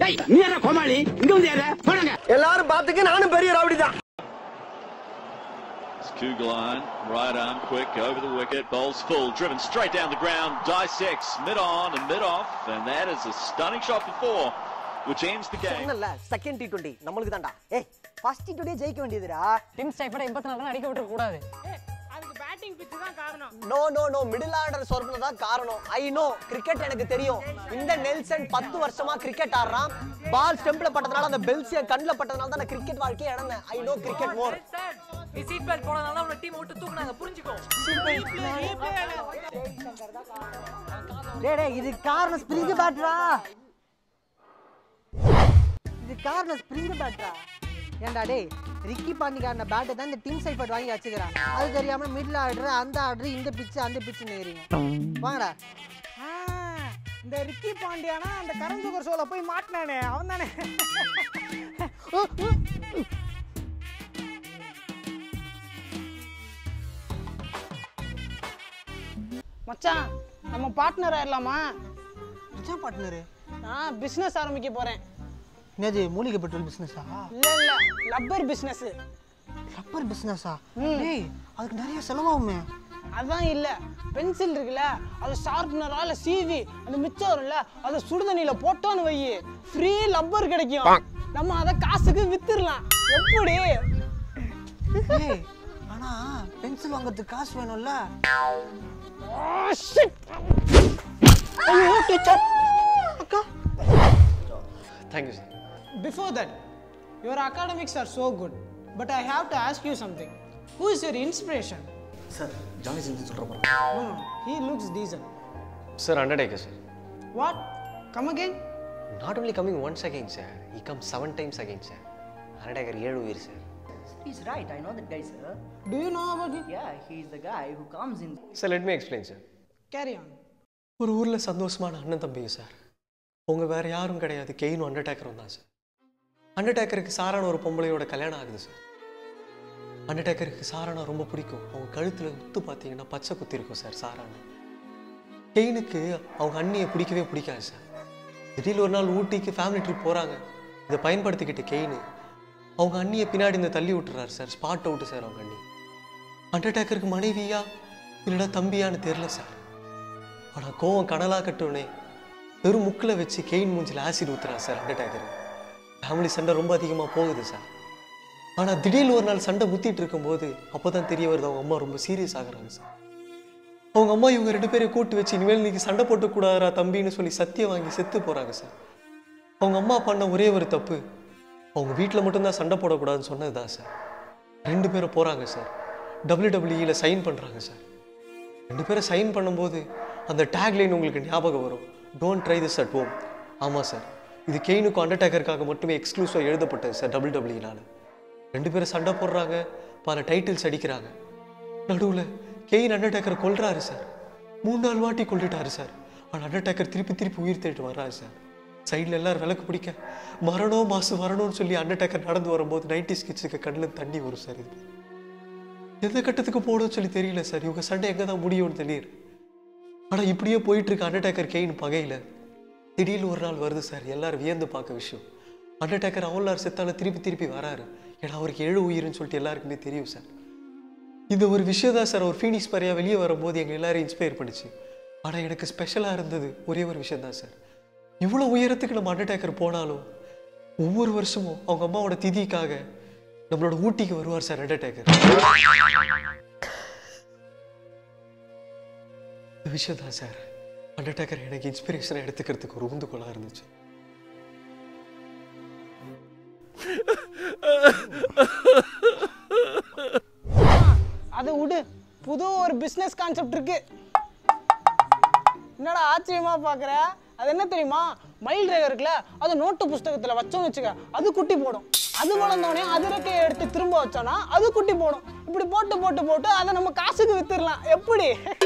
நீ என்ன கோமாளி இங்க வந்து யார போடுங்க எல்லாரும் பாத்துக்க நானும் பெரிய ரவுடி தான் It's Kugelin, right arm, quick, over the wicket, bowls full, driven straight down the ground, dissects mid on and mid off, and that is a stunning shot for four, which ends the game. சொன்னல second T twenty நம்மளுக்கு தான்டா ஏய் first T twenty ஜெயிக்க வேண்டியதுடா dim ஸ்டைஃபரை எண்பத்தி நாலு அடிக்க விட்டுற கூடாது no no no middle order சொர்பன தான் காரணம் ஐ நோ கிரிக்கெட் எனக்கு தெரியும் இந்த நெல்சன் பத்து வருஷமா கிரிக்கெட் ஆடுறான் பால் ஸ்டெம்ப்ல பட்டதுனால அந்த பெல்ஸ் என் கண்ணுல பட்டதுனால தான் நான் கிரிக்கெட் வாழ்க்கையை இழந்தேன் ஐ நோ கிரிக்கெட் மோர் நீ சீட் பெல்ட் போனதால உன டீம் விட்டு தூக்குனாங்க புரிஞ்சுக்கோ டேய் டேய் இது காரணம் ஸ்ப்ரிங் பேட்ரா இது காரணம் ஸ்ப்ரிங் பேட்ரா ஏன்டா டேய் ரிக்கி பாண்டிகான பேட்டை தான் இந்த டீம் சைஃபர்ட் வாங்கி வச்சுக்கிறான் அது தெரியாம மிடில் ஆர்டர் அந்த ஆர்டர் இந்த பிச்சு அந்த பிச்சு நேரிங்க வாங்கடா இந்த ரிக்கி பாண்டியானா அந்த கரஞ்சுகர் ஷோல போய் மாட்டினானே அவன் தானே மச்சான் நம்ம பார்ட்னர் ஆயிடலாமா என்ன பார்ட்னரு நான் பிசினஸ் ஆரம்பிக்க போறேன் என்னது மூலிகை பெட்ரோல் பிசினஸா இல்ல இல்ல லப்பர் பிசினஸ் ரப்பர் பிசினஸா டேய் அதுக்கு நிறைய செலவாகுமே அதான் இல்ல பென்சில் இருக்குல்ல அது ஷார்ப்னரா இல்ல சீவி அந்த மிச்சம் வரும்ல அதை சுடுதண்ணியில போட்டோன்னு வை ஃப்ரீ லப்பர் கிடைக்கும் நம்ம அதை காசுக்கு வித்துடலாம் எப்படி ஏய் ஆனா பென்சில் வாங்குறதுக்கு காசு வேணும்ல Oh, shit! ஐயோ டீச்சர் அக்கா thank you sir Before that, your academics are so good, but I have to ask you something. Who is your inspiration? Sir Johnny Sins சொல்கிறேன் No, no, he looks decent. Sir Undertaker sir What? Come again? Not only coming once again sir he comes seven times again sir Undertaker ஏழு உயிர் sir He's right, I know that guy, sir. Do you know about him? Yeah, he's the guy who comes in. Sir let me explain sir Carry on. ஒரு ஊரில் சந்தோஷமான அண்ணன் தம்பிங்க sir உங்க வேற யாரும் கிடையாது கெயினும் அண்டர்டேக்கரும் தான் சார் அண்டர்டேக்கருக்கு சாரான ஒரு பொம்பளையோட கல்யாணம் ஆகுது சார் அண்டர்டேக்கருக்கு சாரானா ரொம்ப பிடிக்கும் அவங்க கழுத்தில் குத்து பார்த்தீங்கன்னா பச்சை குத்தி இருக்கும் சார் சாரானா கெயினுக்கு அவங்க அண்ணியை பிடிக்கவே பிடிக்காது சார் திடீர்னு ஒரு நாள் ஊட்டிக்கு ஃபேமிலி ட்ரிப் போகிறாங்க இதை பயன்படுத்திக்கிட்டு கெயின் அவங்க அண்ணியை பின்னாடி இந்த தள்ளி விட்டுறாரு சார் ஸ்பாட் அவுட்டு சார் அவங்க அண்ணி அண்டர்டேக்கருக்கு மனைவியா இல்லைனா தம்பியான்னு தெரில சார் ஆனால் கோவம் கடலாக கட்டுவனே வெறும் முக்கில் வச்சு கெயின் மூஞ்சில் ஆசிட் ஊத்துறான் சார் அண்டர்டேக்கர் ஃபேமிலி சண்டை ரொம்ப அதிகமாக போகுது சார் ஆனால் திடீர்னு ஒரு நாள் சண்டை முத்திட்டு இருக்கும்போது அப்போ தான் தெரிய வருது அவங்க அம்மா ரொம்ப சீரியஸ் ஆகுறாங்க சார் அவங்க அம்மா இவங்க ரெண்டு பேரையும் கூட்டு வச்சு இனிமேல் நீங்க சண்டை போட்டுக்கூடாதா தம்பின்னு சொல்லி சத்தியம் வாங்கி செத்து போகிறாங்க சார் அவங்க அம்மா பண்ண ஒரே ஒரு தப்பு அவங்க வீட்டில் மட்டும்தான் சண்டை போடக்கூடாதுன்னு சொன்னது தான் சார் ரெண்டு பேரும் போகிறாங்க சார் டபிள்யூடபிள்யூஇல சைன் பண்ணுறாங்க சார் ரெண்டு பேரும் சைன் பண்ணும்போது அந்த டேக்லைன் உங்களுக்கு ஞாபகம் வரும் don't try this at home ஆமாம் சார் இது கெயினுக்கும் அண்டர்டேக்கருக்காக மட்டுமே எக்ஸ்க்ளூசிவாக எழுதப்பட்டது சார் டபுள் டபிள்யூனால ரெண்டு பேரும் சண்டை போடுறாங்க பல டைட்டில்ஸ் அடிக்கிறாங்க நடுவில் கெயின் அண்டர்டேக்கரை கொல்றாரு சார் மூணு நாலு வாட்டி கொல்லிட்டாரு சார் ஆனால் அண்டர்டேக்கர் திருப்பி திருப்பி உயிர் தேடிட்டு வர்றாரு சார் சைடில் எல்லாரும் விளக்கு பிடிக்க மரணம் மாசு வரணும்னு சொல்லி அண்டர்டேக்கர் நடந்து வரும்போது நைன்டி ஸ்கிட்ஸுக்கு கண்ணில் தண்ணி வரும் சார் இது எந்த கட்டத்துக்கு போகணும்னு சொல்லி தெரியல சார் இவங்க சண்டை எங்கே தான் முடியும்னு தெரியுது ஆனால் இப்படியே போயிட்டு இருக்க அண்டர்டேக்கர் கெயின் பகையில் திடீர்னு ஒரு நாள் வருது சார் எல்லாரும் வியந்து பார்க்க விஷயம் அண்டர்டேக்கர் அவளார் செத்தால திருப்பி திருப்பி வராரு ஏன்னா அவருக்கு ஏழு உயிர்னு சொல்லிட்டு எல்லாருக்குமே தெரியும் சார் இந்த ஒரு விஷயம் தான் சார் ஒரு ஃபீனிக்ஸ் பறையா வெளியே வரும்போது எங்கள் எல்லாரையும் இன்ஸ்பயர் பண்ணுச்சு ஆனால் எனக்கு ஸ்பெஷலாக இருந்தது ஒரே ஒரு விஷயம் தான் சார் இவ்வளோ உயரத்துக்கு நம்ம அண்டர்டேக்கர் போனாலும் ஒவ்வொரு வருஷமும் அவங்க அம்மாவோட திதிக்காக நம்மளோட ஊட்டிக்கு வருவார் சார் அண்டர்டேக்கர் இந்த விஷயம் தான் சார் அண்டர்டேக்கர் எனக்கு இன்ஸ்பிரேஷனை எடுத்துக்கிறதுக்கு ஒரு உந்துகோலாக இருந்துச்சு அதை விடு புது ஒரு பிசினஸ் கான்செப்ட் இருக்கு என்னடா ஆச்சரியமா பாக்குற அது என்ன தெரியுமா மயில் ரேகை இருக்குல்ல அது நோட்டு புஸ்தகத்துல வச்சோம்னு வச்சுக்க அது குட்டி போடும் அது வளர்ந்தோடனே அது ரெக்கையை எடுத்து திரும்ப வச்சோம்னா அது குட்டி போடும் இப்படி போட்டு போட்டு போட்டு அதை நம்ம காசுக்கு வித்துடலாம் எப்படி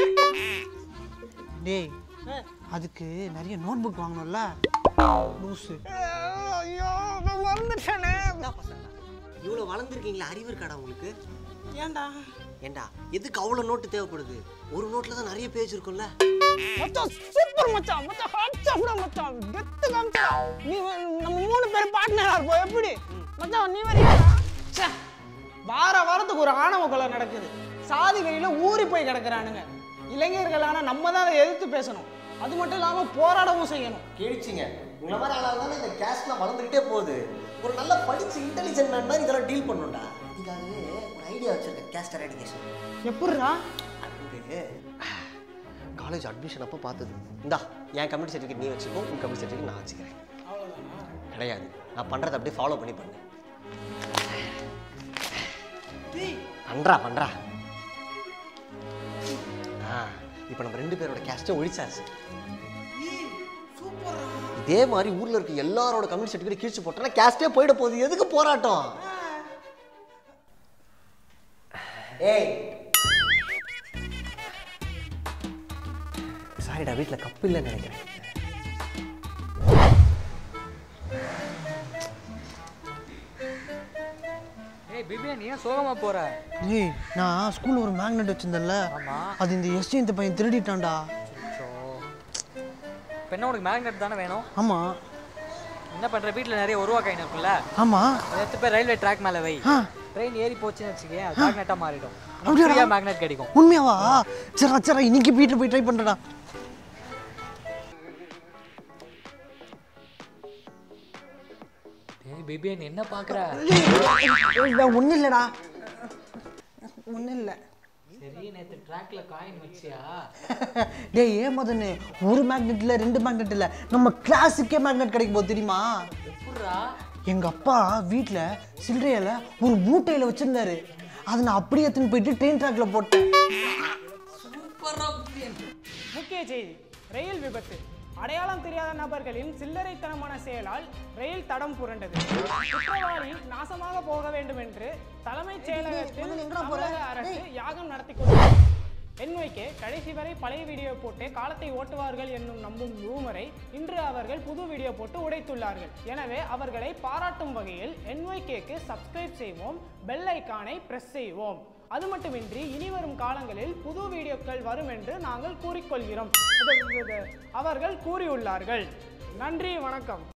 டேய் அதுக்கு நிறைய நோட் புக் வாங்கணும்ல லூசு ஐயோ நான் மறந்துட்டேனே இவ்வளோ வளர்ந்துருக்கீங்களா அறிவு இருக்காடா உங்களுக்கு ஏன்டா ஏண்டா எதுக்கு அவ்வளோ நோட்டு தேவைப்படுது ஒரு நோட்டில் தான் நிறைய பேஜ் இருக்கும்ல மச்சான் சூப்பர் மச்சான் மச்சான் ஹாட் சாப்பிட மச்சான் கெத்து காமிச்சா நீ நம்ம இப்போ எப்படி மச்சான் நீ வரியா ச்சே வார வாரத்துக்கு ஒரு ஆணவ கொலை நடக்குது சாதி வெறியில ஊறி போய் கிடக்குறானுங்க இளைஞர்களான நம்ம தான் அதை எதிர்த்து பேசணும் அது மட்டும் இல்லாம போராடவும் செய்யணும் கேழிச்சிங்க உங்களை மாதிரி ஆளாக தானே இந்த கேஸ்ட்லாம் வளர்ந்துக்கிட்டே போகுது ஒரு நல்ல படிச்சு இன்டெலிஜென்ட் மேன் தான் இதெல்லாம் டீல் பண்ணணும்டா இதுக்காகவே ஒரு ஐடியா வச்சிருக்கேன் கேஸ்ட் எராடிகேஷன் எப்படிரா அது காலேஜ் அட்மிஷன் அப்போ பார்த்தது இந்தா என் கம்யூனிட்டி சர்டிஃபிகேட் நீ வச்சுக்கோ உன் கம்யூனிட்டி சர்டிஃபிகேட் நான் வச்சுக்கிறேன் கிடையாது நான் பண்ணுறதை அப்படியே ஃபாலோ பண்ணி பண்ணு பண்றா பண்றா ஆ இப்போ நம்ம ரெண்டு பேரோட கேஸ்ட்டை ஒழிச்சாச்சு இதே மாதிரி ஊர்ல இருக்க எல்லாரோட கம்யூனிட்டி சர்டிஃபிகேட் கிழிச்சு போட்டோம்னா கேஸ்டே போயிட போகுது எதுக்கு போராட்டம் ஏய் சாரிடா வீட்டில் கப்பு இல்லைன்னு நினைக்கிறேன் ஏய் பிபியா நீ ஏன் சோகமா போற ஏய் நான் ஸ்கூல்ல ஒரு மேக்னெட் வச்சிருந்தேன்ல அது இந்த எஸ்டி இந்த பையன் திருடிட்டான்டா இப்போ என்ன உனக்கு மேக்னெட் தானே வேணும் ஆமா என்ன பண்ற வீட்ல நிறைய உருவா காயின் இருக்குல்ல ஆமா அதை எடுத்து போய் ரயில்வே ட்ராக் மேல வை ஆ. ட்ரெயின் ஏறி போச்சுன்னு வச்சுக்கேன் அது மேக்னெட்டா மாறிடும் அப்படியாடா? ஃப்ரீயா மேக்னெட் கிடைக்கும் உண்மையாவா சரா சரா இன்னைக்கு வீட்டில் போய் ட்ரை பண்ணுறடா ஏய் பிபியா நீ என்ன பாக்குற ஒன்றும் இல்லைடா ஒன்றும் இல்லை சரி நேத்து ட்ராக்ல காயின் வச்சியா டேய் ஏன் மதனு ஒரு மேக்னெட் இல்லை ரெண்டு மேக்னெட் இல்லை நம்ம கிளாஸுக்கே மேக்னெட் கிடைக்கும் போது தெரியுமா எப்படிரா எங்க அப்பா வீட்டில் சில்லறையில ஒரு மூட்டையில வச்சிருந்தாரு அதை நான் அப்படியே எடுத்துன்னு போயிட்டு ட்ரெயின் ட்ராக்ல போட்டேன் முக்கிய செய்தி ரயில் விபத்து அடையாளம் தெரியாத நபர்களின் சில்லறைத்தனமான செயலால் ரயில் தடம் புரண்டது குற்றவாளி நாசமாக போக வேண்டும் என்று தலைமைச் செயலகத்தில் தமிழக அரசு யாகம் நடத்தி கொண்டது என்ஒய்கே கடைசி வரை பழைய வீடியோ போட்டு காலத்தை ஓட்டுவார்கள் என்னும் நம்பும் ரூமரை இன்று அவர்கள் புது வீடியோ போட்டு உடைத்துள்ளார்கள் எனவே அவர்களை பாராட்டும் வகையில் என்ஒய்கேக்கு சப்ஸ்கிரைப் செய்வோம் பெல் ஐக்கானை பிரஸ் செய்வோம் அது மட்டுமின்றி இனி வரும் காலங்களில் புது வீடியோக்கள் வரும் என்று நாங்கள் கூறிக்கொள்கிறோம் இது- இது- அவர்கள் கூறியுள்ளார்கள் நன்றி வணக்கம்